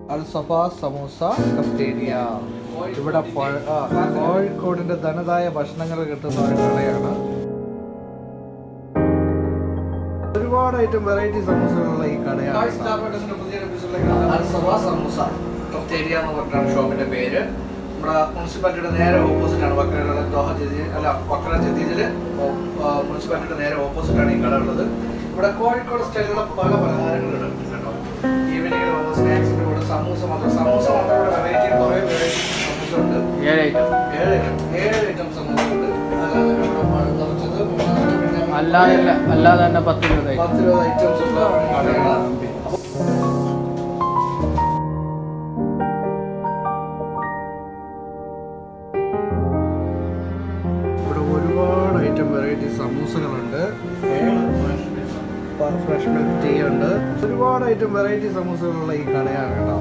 അൽ സഫ samosa cafeteria ഇവിടെ പഴ- ആ, കോഴിക്കോടിന്റെ തനതായ ഭക്ഷണങ്ങൾ കിട്ടുന്ന ഒരു കടയാണ് ഒരുപാട് ഐറ്റം വെറൈറ്റി സമൂസകളുള്ള ഈ കടയാണ് അൽ സഫ സമൂസ കഫ്തേരിയ എന്ന് പറഞ്ഞിട്ടാണ് ഷോപ്പിന്റെ പേര് നമ്മുടെ മുനിസിപ്പാലിറ്റിയുടെ നേരെ ഓപ്പോസിറ്റ് ആണ് വക്കരയുടെ ദോഹ ജദീദ് അല്ല വക്കര ജദീദില് മുനിസിപ്പാലിറ്റിയുടെ നേരെ ഓപ്പോസിറ്റ് ആണ് ഈ കട ഉള്ളത് ഇവിടെ കോഴിക്കോട് സ്റ്റൈലിലുള്ള പല പലഹാരങ്ങളുണ്ട് കേട്ടോ ഈവനിങ്ങിൽ വന്ന സ്നാക്സിന്റെ കൂടെ സമൂസ മാത്രം സമൂസ മാത്രം ഇവിടെ വെറൈറ്റി കുറേ വെറൈറ്റി സമൂസ ഉണ്ട് ഏഴ് ഐറ്റം ഏഴ് ഐറ്റം ഏഴ് ഐറ്റം സമൂസ ഉണ്ട് അല്ലാതെ ഇവിടെ പഴം നിറച്ചത് പിന്നെ അല്ലാതെ അല്ലാതെ തന്നെ പത്ത് ഇരുപത് ഐറ്റം പത്ത് ഇരുപത് ഐറ്റംസ് ഉള്ള കടയാണ് ഇവിടെ ഒരുപാട് ഐറ്റം വെറൈറ്റി സമൂസകളുണ്ട് ഫ്രഷ് മിൽക്ക് ടീ ഉണ്ട് ഒരുപാട് ഐറ്റം വെറൈറ്റി സമൂസകളുള്ള ഈ കടയാണ് കേട്ടോ